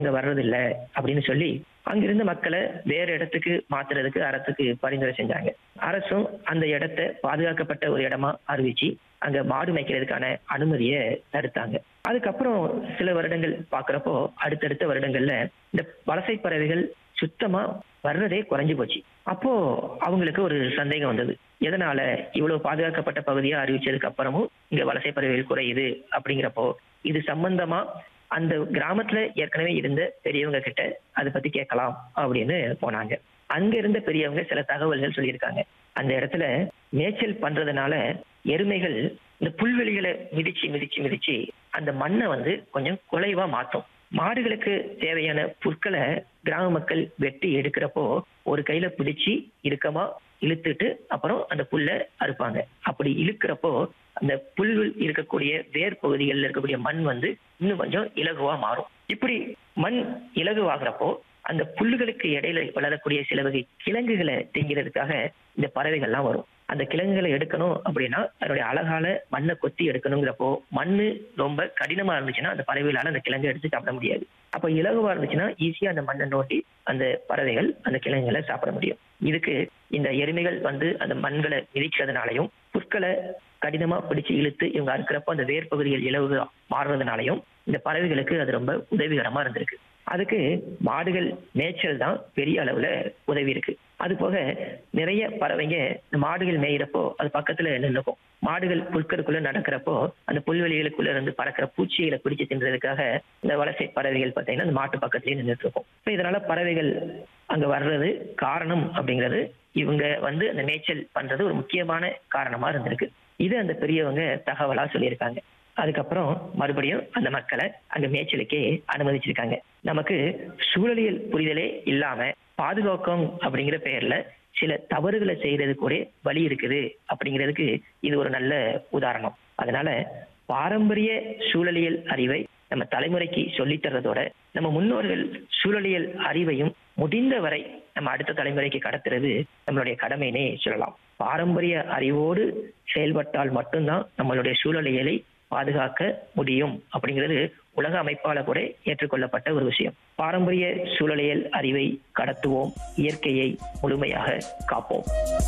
இங்க வர்றதில்ல அப்படின்னு சொல்லி அங்கிருந்த மக்களை வேற இடத்துக்கு மாத்துறதுக்கு அரசுக்கு பரிந்துரை செஞ்சாங்க அரசும் அந்த இடத்தை பாதுகாக்கப்பட்ட ஒரு இடமா அறிவிச்சு அங்க மாடு மேய்க்கிறதுக்கான அனுமதியை தடுத்தாங்க அதுக்கப்புறம் சில வருடங்கள் பாக்குறப்போ அடுத்தடுத்த வருடங்கள்ல இந்த வலசை பறவைகள் சுத்தமா வர்றதே குறைஞ்சு போச்சு அப்போ அவங்களுக்கு ஒரு சந்தேகம் வந்தது எதனால இவ்வளவு பாதுகாக்கப்பட்ட பகுதியா அறிவிச்சதுக்கு அப்புறமும் இங்க வலசை பறவைகள் குறையுது அப்படிங்கிறப்போ இது சம்பந்தமா அந்த கிராமத்துல ஏற்கனவே இருந்த பெரியவங்க கிட்ட அதை பத்தி கேட்கலாம் அப்படின்னு போனாங்க அங்க இருந்த பெரியவங்க சில தகவல்கள் சொல்லியிருக்காங்க அந்த இடத்துல மேய்ச்சல் பண்றதுனால எருமைகள் இந்த புல்வெளிகளை மிதிச்சு மிதிச்சு மிதிச்சு அந்த மண்ணை வந்து கொஞ்சம் குலைவா மாத்தும் மாடுகளுக்கு தேவையான புற்களை கிராம மக்கள் வெட்டி எடுக்கிறப்போ ஒரு கையில பிடிச்சி இறுக்கமா இழுத்துட்டு அப்புறம் அந்த புல்லை அறுப்பாங்க அப்படி இழுக்கிறப்போ அந்த புல் இருக்கக்கூடிய வேர் பகுதிகளில் இருக்கக்கூடிய மண் வந்து இன்னும் கொஞ்சம் இலகுவா மாறும் இப்படி மண் இலகுவாகிறப்போ அந்த புல்லுகளுக்கு இடையில வளரக்கூடிய சில வகை கிழங்குகளை திங்கிறதுக்காக இந்த பறவைகள்லாம் வரும் அந்த கிழங்குகளை எடுக்கணும் அப்படின்னா அதனுடைய அழகால மண்ணை கொத்தி எடுக்கணுங்கிறப்போ மண்ணு ரொம்ப கடினமா இருந்துச்சுன்னா அந்த பறவைகளால அந்த கிழங்கு எடுத்து சாப்பிட முடியாது அப்ப இலகுவா இருந்துச்சுன்னா ஈஸியா அந்த மண்ணை நோட்டி அந்த பறவைகள் அந்த கிழங்குகளை சாப்பிட முடியும் இதுக்கு இந்த எருமைகள் வந்து அந்த மண்களை மிதிக்கிறதுனாலையும் புற்களை கடினமா பிடிச்சு இழுத்து இவங்க அறுக்கிறப்போ அந்த வேர் பகுதிகள் இலவு மாறுறதுனாலையும் இந்த பறவைகளுக்கு அது ரொம்ப உதவிகரமா இருந்திருக்கு அதுக்கு மாடுகள் மேய்ச்சல் தான் பெரிய அளவுல உதவி இருக்கு அது போக நிறைய பறவைங்க இந்த மாடுகள் மேயிறப்போ அது பக்கத்துல நின்றுக்கும் மாடுகள் புற்களுக்குள்ள நடக்கிறப்போ அந்த புல்வெளிகளுக்குள்ள இருந்து பறக்கிற பூச்சிகளை பிடிச்சு தின்றதுக்காக இந்த வலசை பறவைகள் பார்த்தீங்கன்னா அந்த மாட்டு பக்கத்துலயே நின்றுட்டு இருக்கும் இப்போ இதனால பறவைகள் அங்க வர்றது காரணம் அப்படிங்கிறது இவங்க வந்து அந்த மேய்ச்சல் பண்றது ஒரு முக்கியமான காரணமா இருந்திருக்கு இது அந்த பெரியவங்க தகவலா சொல்லியிருக்காங்க அதுக்கப்புறம் மறுபடியும் அந்த மக்களை அங்க மேய்ச்சலுக்கே அனுமதிச்சிருக்காங்க நமக்கு சூழலியல் புரிதலே இல்லாம பாதுகாக்கம் அப்படிங்கிற பெயர்ல சில தவறுகளை செய்யறது கூட வழி இருக்குது அப்படிங்கிறதுக்கு இது ஒரு நல்ல உதாரணம் அதனால பாரம்பரிய சூழலியல் அறிவை நம்ம தலைமுறைக்கு சொல்லித் தர்றதோட நம்ம முன்னோர்கள் சூழலியல் அறிவையும் முடிந்த வரை நம்ம அடுத்த தலைமுறைக்கு கடத்துறது நம்மளுடைய கடமைனே சொல்லலாம் பாரம்பரிய அறிவோடு செயல்பட்டால் மட்டும்தான் நம்மளுடைய சூழலியலை பாதுகாக்க முடியும் அப்படிங்கிறது உலக அமைப்பால கூட ஏற்றுக்கொள்ளப்பட்ட ஒரு விஷயம் பாரம்பரிய சூழலியல் அறிவை கடத்துவோம் இயற்கையை முழுமையாக காப்போம்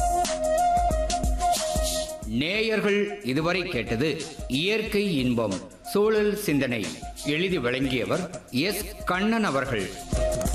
நேயர்கள் இதுவரை கேட்டது இயற்கை இன்பம் சூழல் சிந்தனை எழுதி வழங்கியவர் எஸ் கண்ணன் அவர்கள்